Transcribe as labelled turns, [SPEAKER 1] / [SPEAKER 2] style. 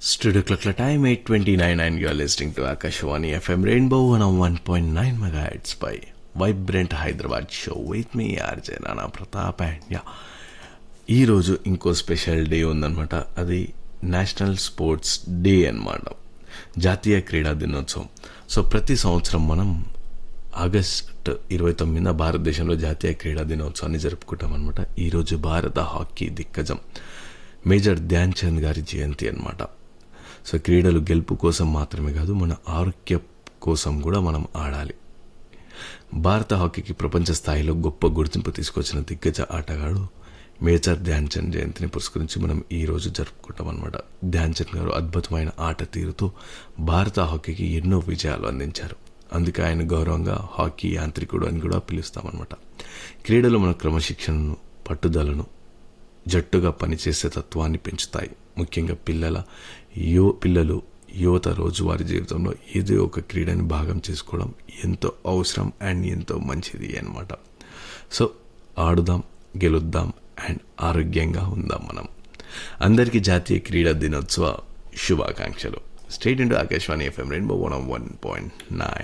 [SPEAKER 1] Studio clock la time 8.29 and you are listening to Akashwani FM Rainbow 101.9 megahertz by Vibrant Hyderabad show with me RJ Nana Pratap and yeah ఈరోజు ఇంకో special day ఉందన్నమాట అది national sports day అన్నమాట జాతీయ క్రీడా దినోత్సవం so ప్రతి సంవత్సరం మనం ఆగస్ట్ ఇరవై తొమ్మిదిన భారతదేశంలో జాతీయ క్రీడా దినోత్సవాన్ని జరుపుకుంటాం అనమాట ఈరోజు భారత హాకీ దిగ్గజం మేజర్ ధ్యాన్ చంద్ గారి జయంతి అన్నమాట సో క్రీడలు గెలుపు కోసం మాత్రమే కాదు మన ఆరోగ్య కోసం కూడా మనం ఆడాలి భారత హాకీకి ప్రపంచ స్థాయిలో గొప్ప గుర్తింపు తీసుకొచ్చిన దిగ్గజ ఆటగాడు మేజర్ ధ్యాన్ చంద్ జయంతిని పురస్కరించి మనం ఈ రోజు జరుపుకుంటాం అనమాట ధ్యాన్ చంద్ గారు అద్భుతమైన ఆట తీరుతో భారత హాకీకి ఎన్నో విజయాలు అందించారు అందుకే ఆయన గౌరవంగా హాకీ యాంత్రికుడు అని కూడా పిలుస్తామన్నమాట క్రీడలు మన క్రమశిక్షణను పట్టుదలను జట్టుగా పనిచేసే తత్వాన్ని పెంచుతాయి ముఖ్యంగా పిల్లల యో పిల్లలు యువత రోజువారీ జీవితంలో ఏదో ఒక క్రీడని భాగం చేసుకోవడం ఎంతో అవసరం అండ్ ఎంతో మంచిది అన్నమాట సో ఆడుదాం గెలుద్దాం అండ్ ఆరోగ్యంగా ఉందాం మనం అందరికీ జాతీయ క్రీడా దినోత్సవ శుభాకాంక్షలు stay tuned to Akashvani FM rainbow one one point nine